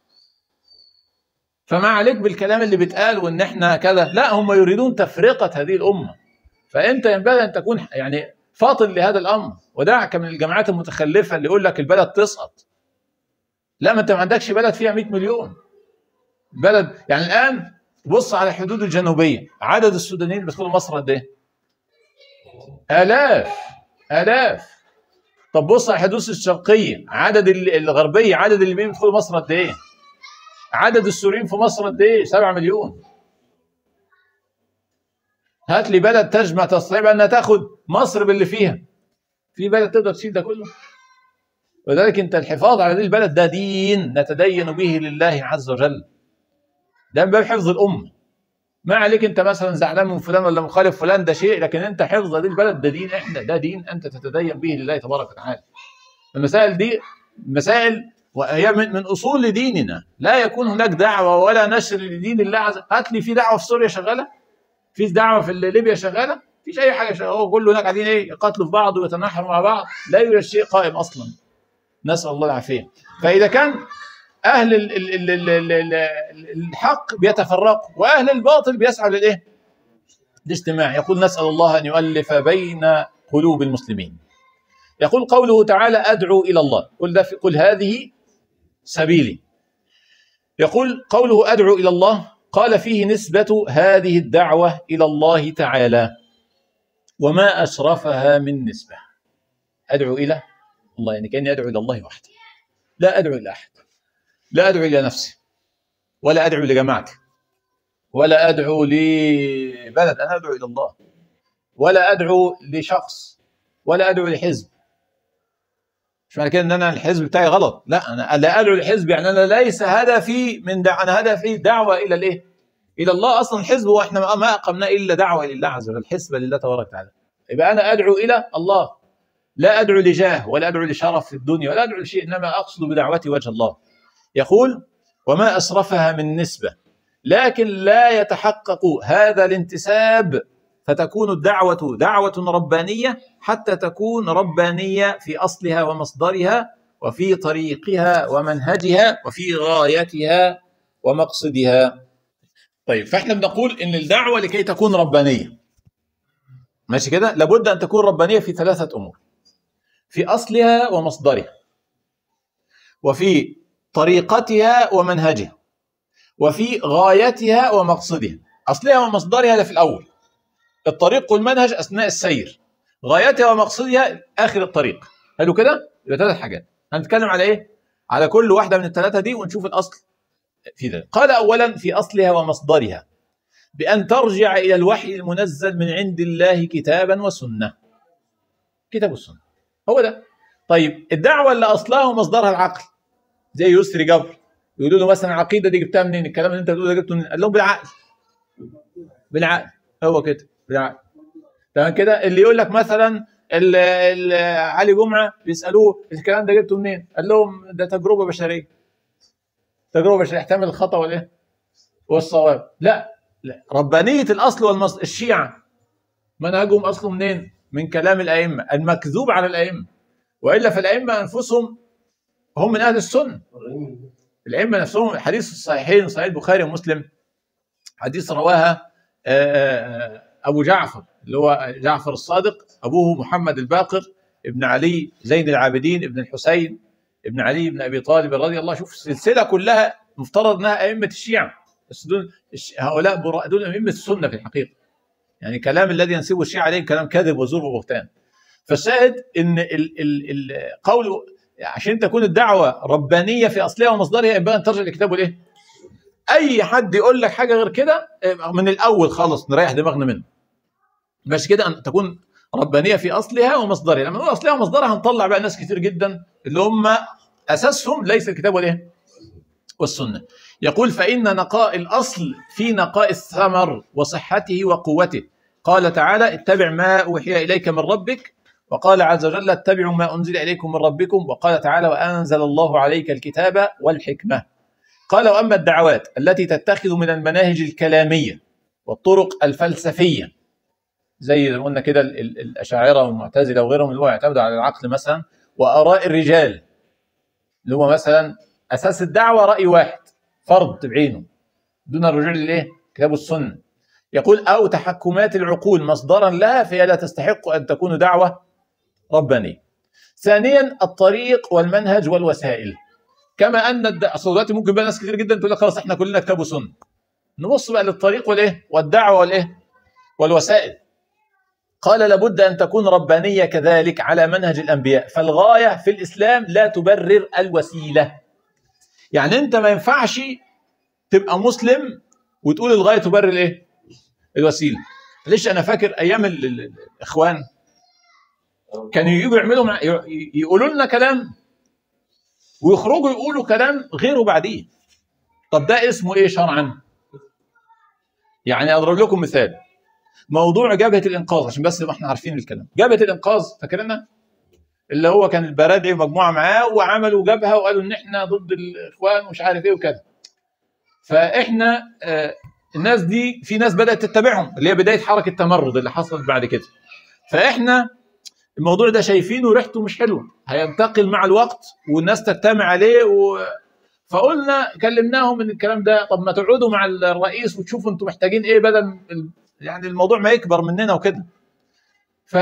[SPEAKER 1] فما عليك بالكلام اللي بيتقال وان احنا كذا لا هم يريدون تفرقه هذه الامه فانت ينبغي ان تكون يعني فاطن لهذا الامر ودعك من الجماعات المتخلفه اللي يقول لك البلد تسقط لا ما انت ما عندكش بلد فيها 100 مليون بلد يعني الان بص على الحدود الجنوبيه عدد السودانيين اللي بيدخلوا مصر قد ايه؟ آلاف آلاف طب بص على الحدود الشرقيه عدد الغربيه عدد اللي بيدخلوا مصر قد ايه؟ عدد السوريين في مصر قد ايه؟ 7 مليون هات لي بلد تجمع تستطيع انها تاخذ مصر باللي فيها في بلد تقدر تشيل ده كله ولذلك انت الحفاظ على هذه البلد ده دين نتدين به لله عز وجل ده من باب حفظ الامه ما عليك انت مثلا زعلان من فلان ولا مخالف فلان ده شيء لكن انت حفظ هذه البلد ده دين احنا ده دين انت تتدين به لله تبارك وتعالى المسائل دي مسائل وهي من, من اصول ديننا لا يكون هناك دعوه ولا نشر لدين الله عز وجل هات لي في دعوه في سوريا شغاله في دعوه في ليبيا شغاله مفيش اي حاجه شغاله هو كله هناك قاعدين ايه يقاتلوا في بعض ويتناحروا مع بعض لا يوجد شيء قائم اصلا نسال الله العافيه فاذا كان اهل ال ال ال ال ال الحق بيتفرقوا واهل الباطل بيسعوا للايه؟ الاجتماع يقول نسال الله ان يؤلف بين قلوب المسلمين يقول قوله تعالى ادعو الى الله قل ده قل هذه سبيلي يقول قوله ادعو الى الله قال فيه نسبة هذه الدعوة إلى الله تعالى وما أشرفها من نسبة أدعو إلى الله يعني كأني أدعو إلى الله وحده لا أدعو إلى أحد لا أدعو إلى نفسي ولا أدعو لجماعتي ولا أدعو لبلد أنا أدعو إلى الله ولا أدعو لشخص ولا أدعو لحزب مش معنى كده ان انا الحزب بتاعي غلط لا انا لا ادعو الحزب يعني انا ليس هدفي من دع... انا هدفي دعوه الى الايه؟ الى الله اصلا الحزب هو احنا ما اقمنا الا دعوه لله عز وجل الحزب لله تبارك وتعالى يبقى انا ادعو الى الله لا ادعو لجاه ولا ادعو لشرف في الدنيا ولا ادعو لشيء انما اقصد بدعوتي وجه الله يقول وما اسرفها من نسبه لكن لا يتحقق هذا الانتساب فتكون الدعوة دعوة ربانية حتى تكون ربانية في أصلها ومصدرها وفي طريقها ومنهجها وفي غايتها ومقصدها طيب فاحنا بنقول ان الدعوة لكي تكون ربانية ماشي كده لابد ان تكون ربانية في ثلاثة امور في اصلها ومصدرها وفي طريقتها ومنهجها وفي غايتها ومقصدها اصلها ومصدرها ده في الاول الطريق والمنهج اثناء السير غايتها ومقصدها اخر الطريق حلو كده يبقى ثلاث حاجات هنتكلم على ايه على كل واحده من الثلاثه دي ونشوف الاصل في ذلك قال اولا في اصلها ومصدرها بان ترجع الى الوحي المنزل من عند الله كتابا وسنه كتاب والسنه هو ده طيب الدعوه اللي اصلها ومصدرها العقل زي يسري جبر يقولوا له مثلا العقيده دي جبتها منين الكلام اللي انت بتقوله ده جبته منين قال لهم بالعقل بالعقل هو كده بالعقل تمام كده اللي يقول لك مثلا ال- ال- علي جمعه بيسالوه الكلام ده جبته منين؟ قال لهم ده تجربه بشريه تجربه بشريه يحتمل الخطا والايه؟ والصواب لا لا ربانيه الاصل والمصدر الشيعه منهجهم اصله منين؟ من كلام الائمه المكذوب على الائمه والا فالائمه انفسهم هم من اهل السنه الائمه نفسهم حديث الصحيحين صحيح البخاري ومسلم حديث رواها آه، آه، ابو جعفر اللي هو جعفر الصادق ابوه محمد الباقر ابن علي زين العابدين ابن الحسين ابن علي بن ابي طالب رضي الله شوف السلسله كلها مفترض انها ائمه الشيعه بس دول الش- هؤلاء براء دول ائمه السنه في الحقيقه يعني كلام الذي ينسبه الشيعه عليه كلام كذب وزور وبهتان فالشاهد ان ال ال ال قول عشان تكون الدعوه ربانيه في اصلها ومصدرها ينبغي ان ترجع لكتابه الايه؟ اي حد يقول لك حاجه غير كده من الاول خالص نريح دماغنا منه مش كده ان تكون ربانيه في اصلها ومصدرها لما نقول اصلها ومصدرها هنطلع بقى ناس كتير جدا اللي هم اساسهم ليس الكتاب والايه والسنه يقول فان نقاء الاصل في نقاء الثمر وصحته وقوته قال تعالى اتبع ما اوحي اليك من ربك وقال عز وجل اتبعوا ما انزل اليكم من ربكم وقال تعالى وانزل الله عليك الكتاب والحكمه قال واما الدعوات التي تتخذ من المناهج الكلاميه والطرق الفلسفيه زي ما قلنا كده ال- ال- الاشاعره والمعتزله وغيرهم اللي هو يعتمدوا على العقل مثلا واراء الرجال اللي هو مثلا اساس الدعوه راي واحد فرد بعينه دون الرجوع للايه؟ كتاب والسنه يقول او تحكمات العقول مصدرا لها فهي لا تستحق ان تكون دعوه ربانيه. ثانيا الطريق والمنهج والوسائل كما ان الد... أصل دلوقتي ممكن بقى ناس كتير جدا تقول لك خلاص احنا كلنا كتاب وسنه. نبص بقى للطريق والايه؟ والدعوه والايه؟ والوسائل. قال لابد ان تكون ربانيه كذلك على منهج الانبياء، فالغايه في الاسلام لا تبرر الوسيله. يعني انت ما ينفعش تبقى مسلم وتقول الغايه تبرر الايه؟ الوسيله. ليش انا فاكر ايام ال- ال- الاخوان كانوا يجوا يعملوا مع ي- يقولوا لنا كلام ويخرجوا يقولوا كلام غيره بعديه. طب ده اسمه ايه شرعا؟ يعني اضرب لكم مثال موضوع جبهه الانقاذ عشان بس نبقى احنا عارفين الكلام. جبهه الانقاذ فاكرينها؟ اللي هو كان البرادعي ومجموعه معاه وعملوا جبهه وقالوا ان احنا ضد الاخوان ومش عارف ايه وكذا. فاحنا آه، الناس دي في ناس بدات تتبعهم اللي هي بدايه حركه التمرد اللي حصلت بعد كده. فاحنا الموضوع ده شايفينه ريحته مش حلوه هينتقل مع الوقت والناس تجتمع عليه و... فقلنا كلمناهم ان الكلام ده طب ما تقعدوا مع الرئيس وتشوفوا انتم محتاجين ايه بدل ال- يعني الموضوع ما يكبر مننا وكده. ف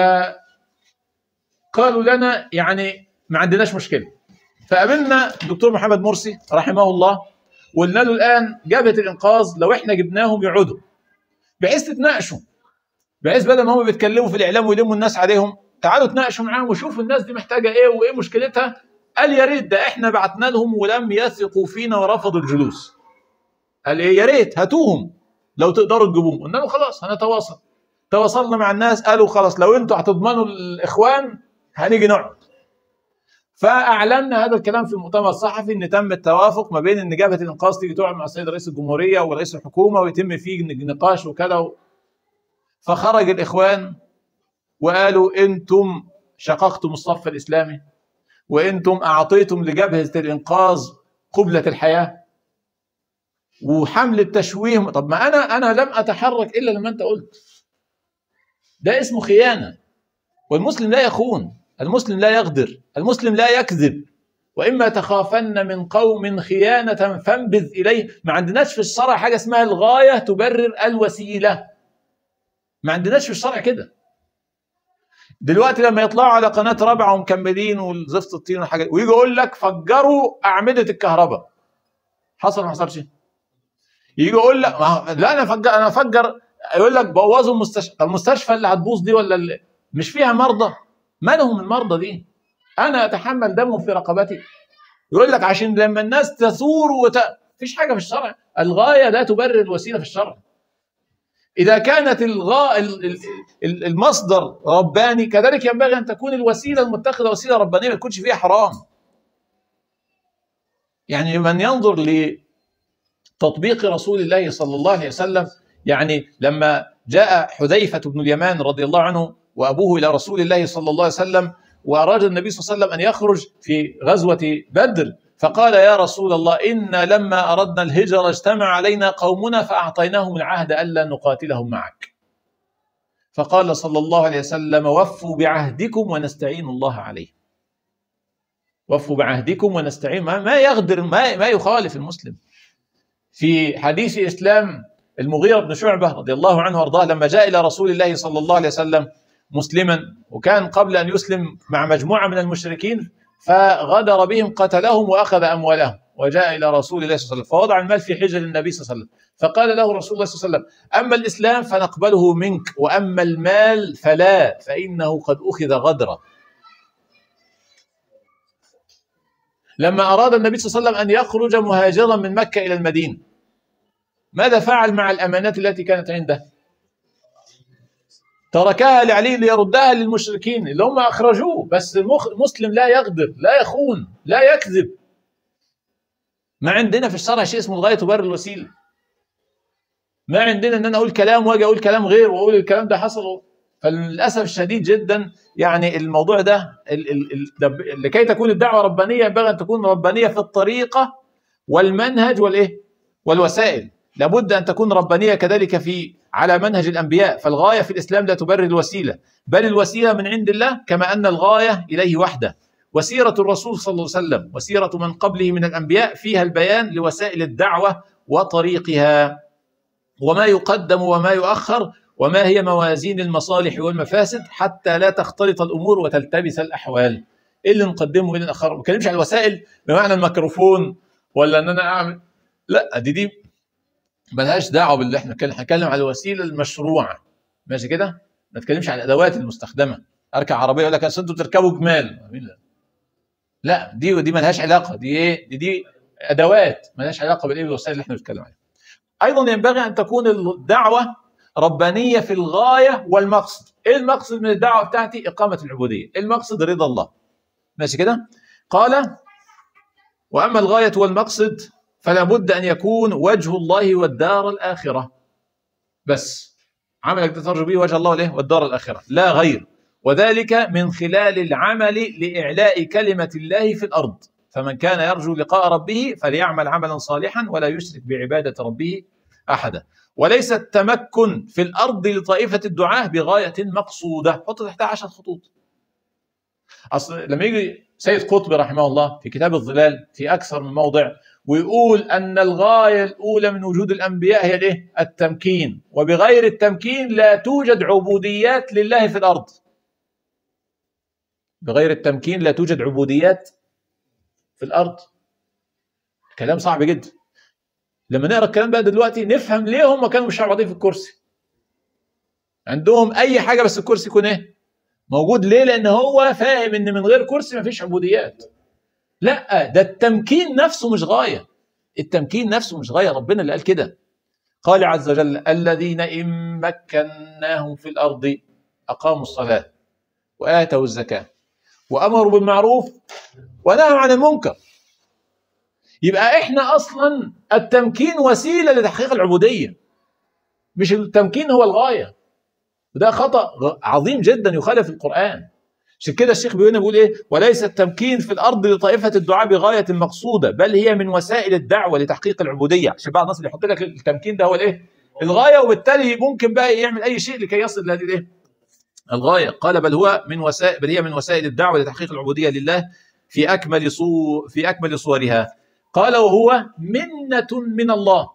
[SPEAKER 1] قالوا لنا يعني ما عندناش مشكله. فقابلنا الدكتور محمد مرسي رحمه الله وقلنا له الان جبهه الانقاذ لو احنا جبناهم يقعدوا بحيث تتناقشوا بحيث بدل ما هم بيتكلموا في الاعلام ويلموا الناس عليهم تعالوا تناقشوا معاهم وشوفوا الناس دي محتاجه ايه وايه مشكلتها قال يا ريت ده احنا بعتنا لهم ولم يثقوا فينا ورفضوا الجلوس قال ايه يا ريت هاتوهم لو تقدروا تجيبوهم قلنا له خلاص هنتواصل تواصلنا مع الناس قالوا خلاص لو انتوا هتضمنوا الاخوان هنيجي نقعد فاعلنا هذا الكلام في المؤتمر الصحفي ان تم التوافق ما بين ان جبهه الانقاذ تيجي تقعد مع السيد رئيس الجمهوريه ورئيس الحكومه ويتم فيه نقاش وكذا فخرج الاخوان وقالوا انتم شققتم الصف الاسلامي وانتم اعطيتم لجبهه الانقاذ قبله الحياه وحمل التشويه طب ما انا انا لم اتحرك الا لما انت قلت ده اسمه خيانه والمسلم لا يخون المسلم لا يغدر المسلم لا يكذب واما تخافن من قوم خيانه فانبذ اليه ما عندناش في الشرع حاجه اسمها الغايه تبرر الوسيله ما عندناش في الشرع كده دلوقتي لما يطلعوا على قناه رابعه ومكملين والزفت الطين والحاجات ويجي يقول لك فجروا اعمده الكهرباء حصل ما حصلش يجي يقول لك ما لا انا فجر انا افجر يقول لك بوظوا المستشفى طب المستشفى اللي هتبوظ دي ولا اللي مش فيها مرضى مالهم المرضى دي انا اتحمل دمهم في رقبتي يقول لك عشان لما الناس تثور وت... فيش حاجه في الشرع الغايه لا تبرر الوسيله في الشرع اذا كانت الغا... المصدر رباني كذلك ينبغي ان تكون الوسيله المتخذه وسيله ربانيه ما تكونش فيها حرام يعني من ينظر لتطبيق رسول الله صلى الله عليه وسلم يعني لما جاء حذيفه بن اليمان رضي الله عنه وابوه الى رسول الله صلى الله عليه وسلم واراد النبي صلى الله عليه وسلم ان يخرج في غزوه بدر فقال يا رسول الله إن لما أردنا الهجرة اجتمع علينا قومنا فأعطيناهم العهد ألا نقاتلهم معك فقال صلى الله عليه وسلم وفوا بعهدكم ونستعين الله عليه وفوا بعهدكم ونستعين ما, ما يغدر ما, ما يخالف المسلم في حديث إسلام المغيرة بن شعبة رضي الله عنه وارضاه لما جاء إلى رسول الله صلى الله عليه وسلم مسلما وكان قبل أن يسلم مع مجموعة من المشركين فغدر بهم قتلهم واخذ اموالهم وجاء الى رسول الله صلى الله عليه وسلم فوضع المال في حجر النبي صلى الله عليه وسلم فقال له رسول الله صلى الله عليه وسلم اما الاسلام فنقبله منك واما المال فلا فانه قد اخذ غدرا لما اراد النبي صلى الله عليه وسلم ان يخرج مهاجرا من مكه الى المدينه ماذا فعل مع الامانات التي كانت عنده تركها لعلي ليردها للمشركين اللي هم اخرجوه بس المسلم لا يغدر لا يخون لا يكذب ما عندنا في الشرع شيء اسمه الغايه تبرر الوسيله ما عندنا ان انا اقول كلام واجي اقول كلام غير واقول الكلام ده حصل فللاسف الشديد جدا يعني الموضوع ده لكي تكون الدعوه ربانيه ينبغي ان تكون ربانيه في الطريقه والمنهج والايه والوسائل لابد ان تكون ربانيه كذلك في على منهج الانبياء فالغايه في الاسلام لا تبرر الوسيله بل الوسيله من عند الله كما ان الغايه اليه وحده وسيره الرسول صلى الله عليه وسلم وسيره من قبله من الانبياء فيها البيان لوسائل الدعوه وطريقها وما يقدم وما يؤخر وما هي موازين المصالح والمفاسد حتى لا تختلط الامور وتلتبس الاحوال ايه اللي نقدمه وايه اللي ناخره ما بتكلمش عن الوسائل بمعنى الميكروفون ولا ان انا اعمل لا دي دي ملهاش دعوه باللي احنا بنتكلم هنتكلم على الوسيله المشروعه ماشي كده ما نتكلمش على الادوات المستخدمه اركب عربيه يقول لك اصل انتوا بتركبوا جمال لا دي ودي ملهاش علاقه دي ايه دي, دي ادوات ملهاش علاقه بالايه بالوسائل اللي احنا بنتكلم عليها ايضا ينبغي ان تكون الدعوه ربانيه في الغايه والمقصد ايه المقصد من الدعوه بتاعتي اقامه العبوديه إيه المقصد رضا الله ماشي كده قال واما الغايه والمقصد فلا بد أن يكون وجه الله والدار الآخرة بس عملك ترجو به وجه الله له والدار الآخرة لا غير وذلك من خلال العمل لإعلاء كلمة الله في الأرض فمن كان يرجو لقاء ربه فليعمل عملا صالحا ولا يشرك بعبادة ربه أحدا وليس التمكن في الأرض لطائفة الدعاة بغاية مقصودة حط تحتها عشر خطوط أصل لما يجي سيد قطب رحمه الله في كتاب الظلال في أكثر من موضع ويقول أن الغاية الأولى من وجود الأنبياء هي الإيه؟ التمكين وبغير التمكين لا توجد عبوديات لله في الأرض بغير التمكين لا توجد عبوديات في الأرض كلام صعب جدا لما نقرا الكلام بقى دلوقتي نفهم ليه هم كانوا مش راضيين في الكرسي عندهم اي حاجه بس الكرسي يكون ايه موجود ليه لان هو فاهم ان من غير كرسي مفيش عبوديات لا ده التمكين نفسه مش غايه التمكين نفسه مش غايه ربنا اللي قال كده قال عز وجل الذين ان مكناهم في الارض اقاموا الصلاه واتوا الزكاه وامروا بالمعروف ونهوا عن المنكر يبقى احنا اصلا التمكين وسيله لتحقيق العبوديه مش التمكين هو الغايه وده خطا عظيم جدا يخالف القران عشان كده الشيخ بيقول بيقول ايه وليس التمكين في الارض لطائفه الدعاء بغايه مقصوده بل هي من وسائل الدعوه لتحقيق العبوديه عشان بعض الناس اللي يحط لك التمكين ده هو الايه الغايه وبالتالي ممكن بقى يعمل اي شيء لكي يصل لهذه الايه الغايه قال بل هو من وسائل بل هي من وسائل الدعوه لتحقيق العبوديه لله في اكمل صور في اكمل صورها قال وهو منه من الله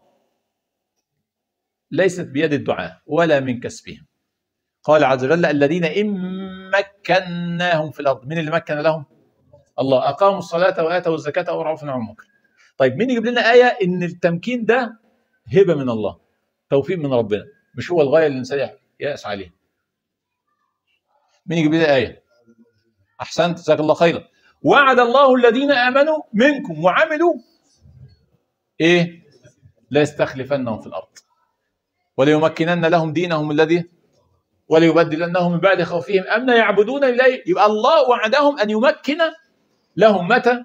[SPEAKER 1] ليست بيد الدعاء ولا من كسبهم قال عز وجل الذين إن مكناهم في الأرض من اللي مكن لهم الله أقاموا الصلاة وآتوا الزكاة وأمروا عن المنكر طيب مين يجيب لنا آية إن التمكين ده هبة من الله توفيق من ربنا مش هو الغاية اللي الإنسان يأس عليها مين يجيب لنا آية أحسنت جزاك الله خيرا وعد الله الذين امنوا منكم وعملوا ايه لا يستخلفنهم في الارض وليمكنن لهم دينهم الذي وليبدلنهم من بعد خوفهم امنا يعبدون اليه يبقى الله وعدهم ان يمكن لهم متى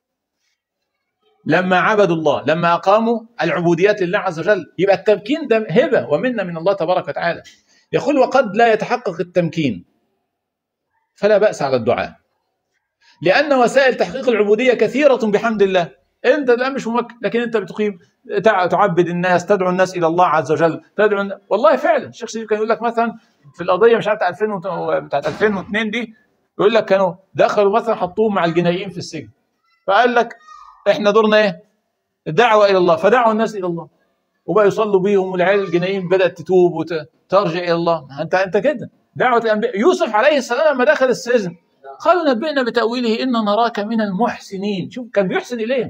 [SPEAKER 1] لما عبدوا الله لما اقاموا العبوديات لله عز وجل يبقى التمكين ده هبه ومنه من الله تبارك وتعالى يقول وقد لا يتحقق التمكين فلا باس على الدعاء لان وسائل تحقيق العبوديه كثيره بحمد الله انت الان مش ممكن لكن انت بتقيم تع- تعبد الناس تدعو الناس الى الله عز وجل تدعو الن- والله فعلا الشيخ شريف كان يقول لك مثلا في القضيه مش عارف بتاعت 2000 وت- بتاعت 2002 دي يقول لك كانوا دخلوا مثلا حطوهم مع الجنائيين في السجن فقال لك احنا دورنا ايه؟ الدعوه الى الله فدعوا الناس الى الله وبقى يصلوا بيهم والعيال الجنائيين بدات تتوب وترجع الى الله انت انت كده دعوه الانبياء يوسف عليه السلام لما دخل السجن قالوا نبئنا بتاويله انا نراك من المحسنين شوف كان بيحسن اليهم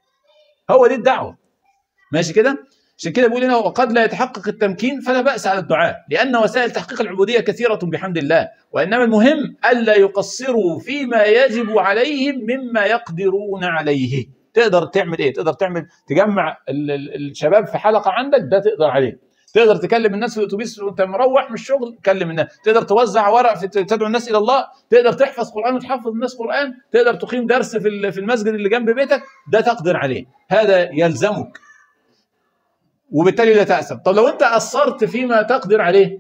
[SPEAKER 1] هو دي الدعوه ماشي كده عشان كده بيقول هنا وقد لا يتحقق التمكين فلا باس على الدعاء لان وسائل تحقيق العبوديه كثيره بحمد الله وانما المهم الا يقصروا فيما يجب عليهم مما يقدرون عليه تقدر تعمل ايه تقدر تعمل تجمع ال- ال- الشباب في حلقه عندك ده تقدر عليه تقدر تكلم الناس في الاتوبيس وانت مروح من الشغل تكلم الناس تقدر توزع ورق في تدعو الناس الى الله تقدر تحفظ قران وتحفظ الناس قران تقدر تقيم درس في ال- في المسجد اللي جنب بيتك ده تقدر عليه هذا يلزمك وبالتالي لا تأسف طب لو انت قصرت فيما تقدر عليه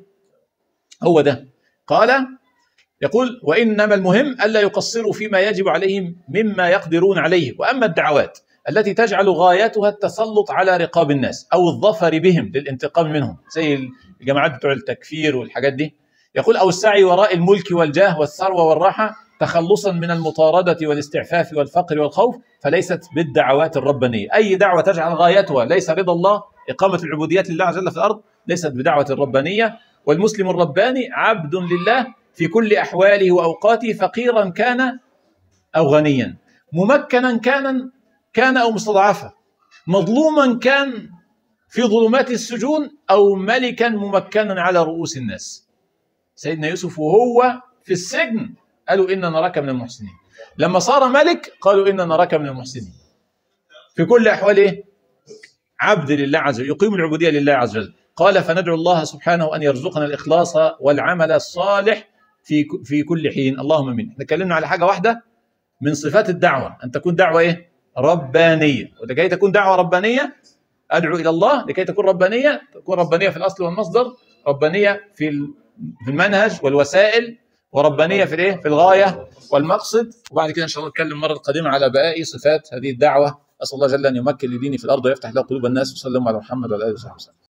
[SPEAKER 1] هو ده قال يقول وإنما المهم ألا يقصروا فيما يجب عليهم مما يقدرون عليه وأما الدعوات التي تجعل غايتها التسلط على رقاب الناس أو الظفر بهم للانتقام منهم زي الجماعات بتوع التكفير والحاجات دي يقول أو السعي وراء الملك والجاه والثروة والراحة تخلصا من المطاردة والاستعفاف والفقر والخوف فليست بالدعوات الربانية أي دعوة تجعل غايتها ليس رضا الله إقامة العبوديات لله عز وجل في الأرض ليست بدعوة ربانية والمسلم الرباني عبد لله في كل أحواله وأوقاته فقيرا كان أو غنيا ممكنا كان كان أو مستضعفا مظلوما كان في ظلمات السجون أو ملكا ممكنا على رؤوس الناس سيدنا يوسف وهو في السجن قالوا إن نراك من المحسنين لما صار ملك قالوا إن نراك من المحسنين في كل أحوال إيه؟ عبد لله عز وجل يقيم العبودية لله عز وجل قال فندعو الله سبحانه أن يرزقنا الإخلاص والعمل الصالح في في كل حين اللهم امين احنا اتكلمنا على حاجه واحده من صفات الدعوه ان تكون دعوه ايه ربانيه ولكي تكون دعوه ربانيه ادعو الى الله لكي تكون ربانيه تكون ربانيه في الاصل والمصدر ربانيه في في المنهج والوسائل وربانيه في الايه في الغايه والمقصد وبعد كده ان شاء الله نتكلم المره القادمه على باقي صفات هذه الدعوه اسال الله جل ان يمكن لديني في الارض ويفتح له قلوب الناس وسلم على محمد وعلى اله وصحبه وسلم